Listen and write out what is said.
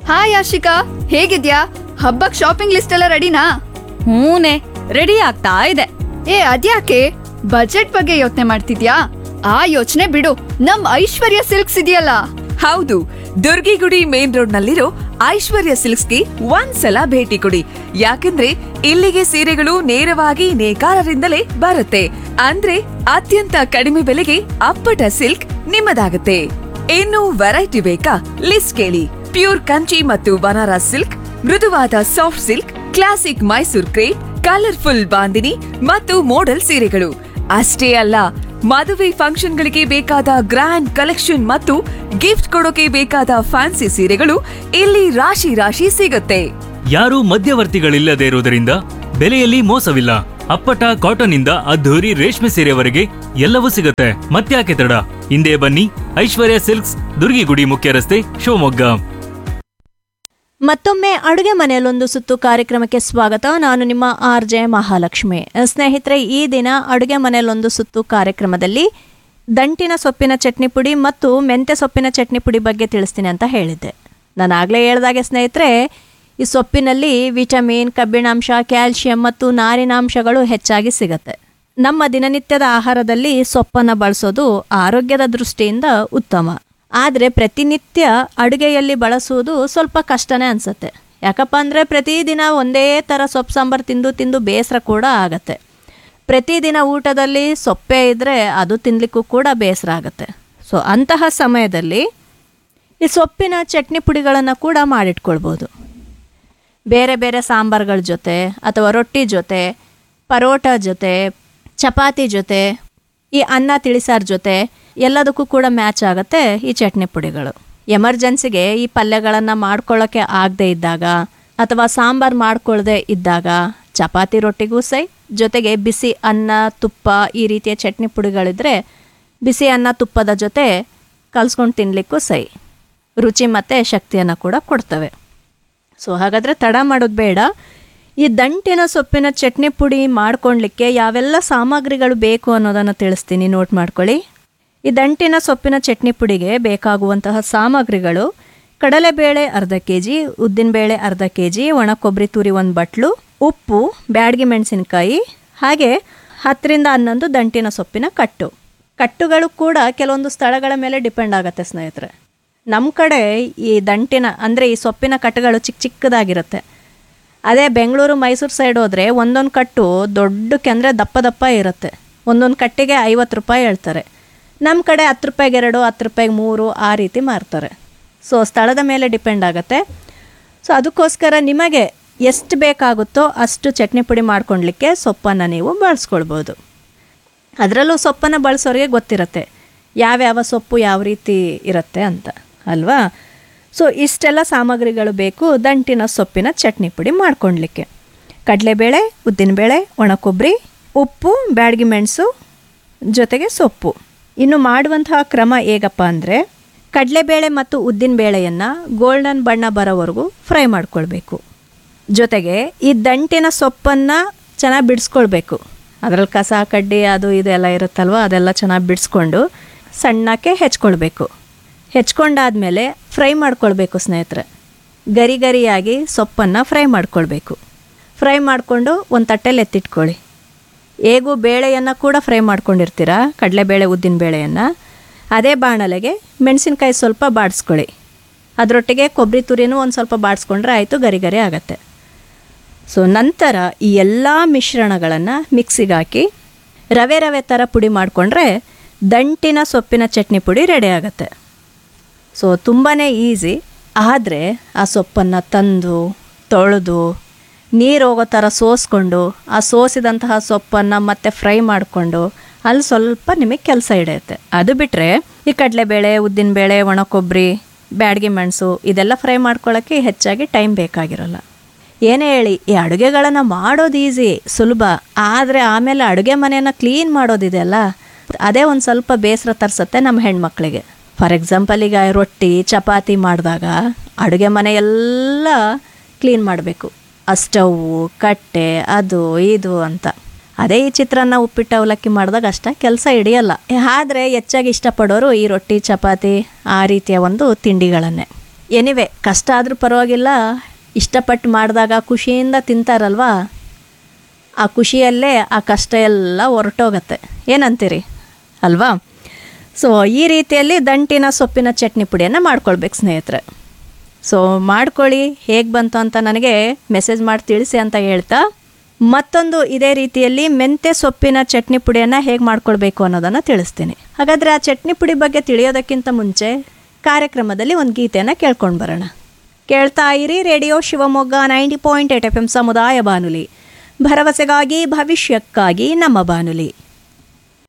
hi Ashika ಹೇಗಿದ್ಯಾ ಹಬ್ಬಕ್ shopping list ಎಲ್ಲ ರೆಡಿನಾ ಹೂನೆ ರೆಡಿ ಆಗ್ತಾ ಇದೆ ಏ ಅದ್ಯಾಕೆ ಬಜೆಟ್ ಬಗ್ಗೆ ಯೋಚನೆ ಮಾಡ್ತಿದ್ಯಾ ಆ ಯೋಚನೆ ಬಿಡು ನಮ್ ಐಶ್ವರ್ಯ ಸಿಲ್ಕ್ಸ್ ಇದೆಯಲ್ಲ ಹೌದು ದುರ್ಗಿಗುಡಿ ಮೇನ್ ರೋಡ್ ನಲ್ಲಿರೋ ಐಶ್ವರ್ಯ ಸಿಲ್ಕ್ಸ್ಗೆ ಒಂದ್ಸಲ ಭೇಟಿ ಕೊಡಿ ಯಾಕಂದ್ರೆ ಇಲ್ಲಿಗೆ ಸೀರೆಗಳು ನೇರವಾಗಿ ನೇಕಾರರಿಂದಲೇ ಬರುತ್ತೆ ಅಂದ್ರೆ ಅತ್ಯಂತ ಕಡಿಮೆ ಬೆಲೆಗೆ ಅಪ್ಪಟ ಸಿಲ್ಕ್ ನಿಮ್ಮದಾಗುತ್ತೆ ಇನ್ನು ವೆರೈಟಿ ಬೇಕಾ ಲಿಸ್ಟ್ ಕೇಳಿ ಪ್ಯೂರ್ ಕಂಚಿ ಮತ್ತು ಬನಾರಸ್ ಸಿಲ್ಕ್ ಮೃದುವಾದ soft silk classic Mysore crepe colourful bandhini ಮತ್ತು ಮೋಡಲ್ ಸೀರೆಗಳು ಅಷ್ಟೇ ಅಲ್ಲ ಮದುವೆ ಫಂಕ್ಷನ್ಗಳಿಗೆ ಬೇಕಾದ ಗ್ರ್ಯಾಂಡ್ ಕಲೆಕ್ಷನ್ ಮತ್ತು ಗಿಫ್ಟ್ ಕೊಡೋಕೆ ಬೇಕಾದ ಫ್ಯಾನ್ಸಿ ಸೀರೆಗಳು ಇಲ್ಲಿ ರಾಶಿ ರಾಶಿ ಸಿಗುತ್ತೆ ಯಾರೂ ಮಧ್ಯವರ್ತಿಗಳಿಲ್ಲದೆ ಇರುವುದರಿಂದ ಬೆಲೆಯಲ್ಲಿ ಮೋಸವಿಲ್ಲ ಅಪ್ಪಟ ಕಾಟನ್ ಇಂದ ಅದ್ಧೂರಿ ರೇಷ್ಮೆ ಸೀರೆವರೆಗೆ ಎಲ್ಲವೂ ಸಿಗುತ್ತೆ ಮತ್ತ್ಯಾಕೆ ತಡ ಹಿಂದೆ ಬನ್ನಿ ಐಶ್ವರ್ಯ ಸಿಲ್ಕ್ಸ್ ದುರ್ಗಿಗುಡಿ ಮುಖ್ಯ ರಸ್ತೆ ಶಿವಮೊಗ್ಗ ಮತ್ತೊಮ್ಮೆ ಅಡುಗೆ ಮನೆಯಲ್ಲೊಂದು ಸುತ್ತು ಕಾರ್ಯಕ್ರಮಕ್ಕೆ ಸ್ವಾಗತ ನಾನು ನಿಮ್ಮ ಆರ್ ಜೆ ಮಹಾಲಕ್ಷ್ಮಿ ಸ್ನೇಹಿತರೆ ಈ ದಿನ ಅಡುಗೆ ಮನೆಯಲ್ಲೊಂದು ಸುತ್ತು ಕಾರ್ಯಕ್ರಮದಲ್ಲಿ ದಂಟಿನ ಸೊಪ್ಪಿನ ಚಟ್ನಿ ಪುಡಿ ಮತ್ತು ಮೆಂತ್ಯ ಸೊಪ್ಪಿನ ಚಟ್ನಿ ಪುಡಿ ಬಗ್ಗೆ ತಿಳಿಸ್ತೀನಿ ಅಂತ ಹೇಳಿದ್ದೆ ನಾನು ಆಗಲೇ ಹೇಳ್ದಾಗೆ ಸ್ನೇಹಿತರೆ ಈ ಸೊಪ್ಪಿನಲ್ಲಿ ವಿಟಮಿನ್ ಕಬ್ಬಿಣಾಂಶ ಕ್ಯಾಲ್ಶಿಯಂ ಮತ್ತು ನಾರಿನಾಂಶಗಳು ಹೆಚ್ಚಾಗಿ ಸಿಗತ್ತೆ ನಮ್ಮ ದಿನನಿತ್ಯದ ಆಹಾರದಲ್ಲಿ ಸೊಪ್ಪನ್ನು ಬಳಸೋದು ಆರೋಗ್ಯದ ದೃಷ್ಟಿಯಿಂದ ಉತ್ತಮ ಆದರೆ ಪ್ರತಿನಿತ್ಯ ಅಡುಗೆಯಲ್ಲಿ ಬಳಸುವುದು ಸ್ವಲ್ಪ ಕಷ್ಟನೇ ಅನಿಸುತ್ತೆ ಯಾಕಪ್ಪ ಅಂದರೆ ಪ್ರತಿದಿನ ಒಂದೇ ಥರ ಸೊಪ್ಪು ಸಾಂಬಾರು ತಿಂದು ತಿಂದು ಬೇಸರ ಕೂಡ ಆಗತ್ತೆ ಪ್ರತಿದಿನ ಊಟದಲ್ಲಿ ಸೊಪ್ಪೆ ಇದ್ದರೆ ಅದು ತಿನ್ನಲಿಕ್ಕೂ ಕೂಡ ಬೇಸರ ಆಗುತ್ತೆ ಸೊ ಅಂತಹ ಸಮಯದಲ್ಲಿ ಈ ಸೊಪ್ಪಿನ ಚಟ್ನಿ ಪುಡಿಗಳನ್ನು ಕೂಡ ಮಾಡಿಟ್ಕೊಳ್ಬೋದು ಬೇರೆ ಬೇರೆ ಸಾಂಬಾರುಗಳ ಜೊತೆ ಅಥವಾ ರೊಟ್ಟಿ ಜೊತೆ ಪರೋಟ ಜೊತೆ ಚಪಾತಿ ಜೊತೆ ಈ ಅನ್ನ ತಿಳಿಸಾರು ಜೊತೆ ಎಲ್ಲದಕ್ಕೂ ಕೂಡ ಮ್ಯಾಚ್ ಆಗುತ್ತೆ ಈ ಚಟ್ನಿ ಪುಡಿಗಳು ಎಮರ್ಜೆನ್ಸಿಗೆ ಈ ಪಲ್ಯಗಳನ್ನು ಮಾಡ್ಕೊಳ್ಳೋಕ್ಕೆ ಆಗದೆ ಇದ್ದಾಗ ಅಥವಾ ಸಾಂಬಾರು ಮಾಡ್ಕೊಳ್ಳದೆ ಇದ್ದಾಗ ಚಪಾತಿ ರೊಟ್ಟಿಗೂ ಸೈ ಜೊತೆಗೆ ಬಿಸಿ ಅನ್ನ ತುಪ್ಪ ಈ ರೀತಿಯ ಚಟ್ನಿ ಪುಡಿಗಳಿದ್ರೆ ಬಿಸಿ ಅನ್ನ ತುಪ್ಪದ ಜೊತೆ ಕಲ್ಸ್ಕೊಂಡು ತಿನ್ನಲಿಕ್ಕೂ ಸೈ ರುಚಿ ಮತ್ತು ಶಕ್ತಿಯನ್ನು ಕೂಡ ಕೊಡ್ತವೆ ಸೊ ಹಾಗಾದರೆ ತಡ ಮಾಡೋದು ಬೇಡ ಈ ದಂಟಿನ ಸೊಪ್ಪಿನ ಚಟ್ನಿ ಪುಡಿ ಮಾಡ್ಕೊಳ್ಲಿಕ್ಕೆ ಯಾವೆಲ್ಲ ಸಾಮಗ್ರಿಗಳು ಬೇಕು ಅನ್ನೋದನ್ನು ತಿಳಿಸ್ತೀನಿ ನೋಟ್ ಮಾಡ್ಕೊಳ್ಳಿ ಈ ದಂಟಿನ ಸೊಪ್ಪಿನ ಚಟ್ನಿ ಪುಡಿಗೆ ಬೇಕಾಗುವಂತಹ ಸಾಮಗ್ರಿಗಳು ಕಡಲೆಬೇಳೆ ಅರ್ಧ ಕೆ ಜಿ ಉದ್ದಿನಬೇಳೆ ಅರ್ಧ ಕೆ ಜಿ ಒಣ ಕೊಬ್ಬರಿ ತುರಿ ಒಂದು ಬಟ್ಲು ಉಪ್ಪು ಬ್ಯಾಡಗಿ ಮೆಣಸಿನಕಾಯಿ ಹಾಗೆ ಹತ್ತರಿಂದ ಹನ್ನೊಂದು ದಂಟಿನ ಸೊಪ್ಪಿನ ಕಟ್ಟು ಕಟ್ಟುಗಳು ಕೂಡ ಕೆಲವೊಂದು ಸ್ಥಳಗಳ ಮೇಲೆ ಡಿಪೆಂಡ್ ಆಗುತ್ತೆ ಸ್ನೇಹಿತರೆ ನಮ್ಮ ಕಡೆ ಈ ದಂಟಿನ ಅಂದರೆ ಈ ಸೊಪ್ಪಿನ ಕಟ್ಟುಗಳು ಚಿಕ್ಕ ಚಿಕ್ಕದಾಗಿರುತ್ತೆ ಅದೇ ಬೆಂಗಳೂರು ಮೈಸೂರು ಸೈಡ್ ಹೋದರೆ ಒಂದೊಂದು ಕಟ್ಟು ದೊಡ್ಡಕ್ಕೆ ಅಂದರೆ ದಪ್ಪ ದಪ್ಪ ಇರುತ್ತೆ ಒಂದೊಂದು ಕಟ್ಟಿಗೆ ಐವತ್ತು ರೂಪಾಯಿ ಹೇಳ್ತಾರೆ ನಮ್ಮ ಕಡೆ ಹತ್ತು ರೂಪಾಯಿಗೆ ಎರಡು ಹತ್ತು ರೂಪಾಯಿಗೆ ಮೂರು ಆ ರೀತಿ ಮಾರ್ತಾರೆ ಸೊ ಸ್ಥಳದ ಮೇಲೆ ಡಿಪೆಂಡ್ ಆಗುತ್ತೆ ಸೊ ಅದಕ್ಕೋಸ್ಕರ ನಿಮಗೆ ಎಷ್ಟು ಬೇಕಾಗುತ್ತೋ ಅಷ್ಟು ಚಟ್ನಿ ಪುಡಿ ಮಾಡ್ಕೊಳ್ಲಿಕ್ಕೆ ಸೊಪ್ಪನ್ನು ನೀವು ಬಳಸ್ಕೊಳ್ಬೋದು ಅದರಲ್ಲೂ ಸೊಪ್ಪನ್ನು ಬಳಸೋರಿಗೆ ಗೊತ್ತಿರುತ್ತೆ ಯಾವ್ಯಾವ ಸೊಪ್ಪು ಯಾವ ರೀತಿ ಇರುತ್ತೆ ಅಂತ ಅಲ್ವಾ ಸೊ ಇಷ್ಟೆಲ್ಲ ಸಾಮಗ್ರಿಗಳು ಬೇಕು ದಂಟಿನ ಸೊಪ್ಪಿನ ಚಟ್ನಿ ಪುಡಿ ಮಾಡ್ಕೊಳ್ಲಿಕ್ಕೆ ಕಡಲೆಬೇಳೆ ಉದ್ದಿನಬೇಳೆ ಒಣ ಕೊಬ್ಬರಿ ಉಪ್ಪು ಬ್ಯಾಡಗಿ ಮೆಣಸು ಜೊತೆಗೆ ಸೊಪ್ಪು ಇನ್ನು ಮಾಡುವಂತಹ ಕ್ರಮ ಹೇಗಪ್ಪ ಅಂದರೆ ಕಡಲೆಬೇಳೆ ಮತ್ತು ಉದ್ದಿನಬೇಳೆಯನ್ನು ಗೋಲ್ಡನ್ ಬಣ್ಣ ಬರೋವರೆಗೂ ಫ್ರೈ ಮಾಡ್ಕೊಳ್ಬೇಕು ಜೊತೆಗೆ ಈ ದಂಟಿನ ಸೊಪ್ಪನ್ನು ಚೆನ್ನಾಗಿ ಬಿಡಿಸ್ಕೊಳ್ಬೇಕು ಅದರಲ್ಲಿ ಕಸ ಕಡ್ಡಿ ಅದು ಇದು ಎಲ್ಲ ಇರುತ್ತಲ್ವ ಅದೆಲ್ಲ ಚೆನ್ನಾಗಿ ಬಿಡಿಸ್ಕೊಂಡು ಸಣ್ಣಕ್ಕೆ ಹೆಚ್ಕೊಳ್ಬೇಕು ಹೆಚ್ಕೊಂಡಾದ್ಮೇಲೆ ಫ್ರೈ ಮಾಡ್ಕೊಳ್ಬೇಕು ಸ್ನೇಹಿತರೆ ಗರಿ ಗರಿಯಾಗಿ ಸೊಪ್ಪನ್ನು ಫ್ರೈ ಮಾಡ್ಕೊಳ್ಬೇಕು ಫ್ರೈ ಮಾಡಿಕೊಂಡು ಒಂದು ತಟ್ಟೆಲಿ ಎತ್ತಿಟ್ಕೊಳ್ಳಿ ಹೇಗೂ ಬೇಳೆಯನ್ನು ಕೂಡ ಫ್ರೈ ಮಾಡ್ಕೊಂಡಿರ್ತೀರ ಕಡಲೆಬೇಳೆ ಉದ್ದಿನ ಬೇಳೆಯನ್ನು ಅದೇ ಬಾಣಲೆಗೆ ಮೆಣಸಿನ್ಕಾಯಿ ಸ್ವಲ್ಪ ಬಾಡಿಸ್ಕೊಳ್ಳಿ ಅದರೊಟ್ಟಿಗೆ ಕೊಬ್ಬರಿ ತುರಿನೂ ಒಂದು ಸ್ವಲ್ಪ ಬಾಡಿಸ್ಕೊಂಡ್ರೆ ಆಯಿತು ಗರಿ ಗರಿ ಆಗುತ್ತೆ ಸೊ ನಂತರ ಈ ಎಲ್ಲ ಮಿಶ್ರಣಗಳನ್ನು ಮಿಕ್ಸಿಗೆ ಹಾಕಿ ರವೆ ರವೆ ಥರ ಪುಡಿ ಮಾಡಿಕೊಂಡ್ರೆ ದಂಟಿನ ಸೊಪ್ಪಿನ ಚಟ್ನಿ ಪುಡಿ ರೆಡಿ ಆಗುತ್ತೆ ಸೊ ತುಂಬಾ ಈಸಿ ಆದರೆ ಆ ಸೊಪ್ಪನ್ನು ತಂದು ತೊಳೆದು ನೀರು ಹೋಗೋ ಥರ ಸೋಸ್ಕೊಂಡು ಆ ಸೋಸಿದಂತಹ ಸೊಪ್ಪನ್ನು ಮತ್ತೆ ಫ್ರೈ ಮಾಡಿಕೊಂಡು ಅಲ್ಲಿ ಸ್ವಲ್ಪ ನಿಮಗೆ ಕೆಲಸ ಹಿಡಿಯುತ್ತೆ ಅದು ಬಿಟ್ಟರೆ ಈ ಕಡಲೆಬೇಳೆ ಉದ್ದಿನಬೇಳೆ ಒಣ ಕೊಬ್ಬರಿ ಬ್ಯಾಡಗಿ ಮೆಣಸು ಇದೆಲ್ಲ ಫ್ರೈ ಮಾಡ್ಕೊಳ್ಳೋಕ್ಕೆ ಹೆಚ್ಚಾಗಿ ಟೈಮ್ ಬೇಕಾಗಿರೋಲ್ಲ ಏನೇ ಹೇಳಿ ಈ ಅಡುಗೆಗಳನ್ನು ಮಾಡೋದು ಈಸಿ ಸುಲಭ ಆದರೆ ಆಮೇಲೆ ಅಡುಗೆ ಮನೆಯನ್ನು ಕ್ಲೀನ್ ಮಾಡೋದಿದೆಯಲ್ಲ ಅದೇ ಒಂದು ಸ್ವಲ್ಪ ಬೇಸರ ತರಿಸುತ್ತೆ ನಮ್ಮ ಹೆಣ್ಮಕ್ಳಿಗೆ ಫಾರ್ ಎಕ್ಸಾಂಪಲ್ ಈಗ ರೊಟ್ಟಿ ಚಪಾತಿ ಮಾಡಿದಾಗ ಅಡುಗೆ ಮನೆ ಎಲ್ಲ ಕ್ಲೀನ್ ಮಾಡಬೇಕು ಆ ಸ್ಟವ್ವು ಕಟ್ಟೆ ಅದು ಇದು ಅಂತ ಅದೇ ಈ ಚಿತ್ರಾನ್ನ ಉಪ್ಪಿಟ್ಟು ಅವಲಕ್ಕಿ ಮಾಡಿದಾಗ ಅಷ್ಟ ಕೆಲಸ ಹಿಡಿಯಲ್ಲ ಆದರೆ ಹೆಚ್ಚಾಗಿ ಇಷ್ಟಪಡೋರು ಈ ರೊಟ್ಟಿ ಚಪಾತಿ ಆ ರೀತಿಯ ಒಂದು ತಿಂಡಿಗಳನ್ನೇ ಎನಿವೆ ಕಷ್ಟ ಆದರೂ ಪರವಾಗಿಲ್ಲ ಇಷ್ಟಪಟ್ಟು ಮಾಡಿದಾಗ ಖುಷಿಯಿಂದ ತಿಂತಾರಲ್ವಾ ಆ ಖುಷಿಯಲ್ಲೇ ಆ ಕಷ್ಟ ಎಲ್ಲ ಹೊರಟೋಗತ್ತೆ ಏನಂತೀರಿ ಅಲ್ವಾ ಸೊ ಈ ರೀತಿಯಲ್ಲಿ ದಂಟಿನ ಸೊಪ್ಪಿನ ಚಟ್ನಿ ಪುಡಿಯನ್ನು ಮಾಡ್ಕೊಳ್ಬೇಕು ಸ್ನೇಹಿತರೆ ಸೊ ಮಾಡ್ಕೊಳ್ಳಿ ಹೇಗೆ ಬಂತು ಅಂತ ನನಗೆ ಮೆಸೇಜ್ ಮಾಡಿ ತಿಳಿಸಿ ಅಂತ ಹೇಳ್ತಾ ಮತ್ತೊಂದು ಇದೇ ರೀತಿಯಲ್ಲಿ ಮೆಂತ್ಯ ಸೊಪ್ಪಿನ ಚಟ್ನಿ ಪುಡಿಯನ್ನು ಹೇಗೆ ಮಾಡ್ಕೊಳ್ಬೇಕು ಅನ್ನೋದನ್ನು ತಿಳಿಸ್ತೀನಿ ಹಾಗಾದರೆ ಆ ಚಟ್ನಿ ಪುಡಿ ಬಗ್ಗೆ ತಿಳಿಯೋದಕ್ಕಿಂತ ಮುಂಚೆ ಕಾರ್ಯಕ್ರಮದಲ್ಲಿ ಒಂದು ಗೀತೆಯನ್ನು ಕೇಳ್ಕೊಂಡು ಬರೋಣ ಕೇಳ್ತಾ ಇರಿ radio Shivamogga ninety point eight F M ಸಮುದಾಯ ಬಾನುಲಿ ಭರವಸೆಗಾಗಿ ಭವಿಷ್ಯಕ್ಕಾಗಿ ನಮ್ಮ ಬಾನುಲಿ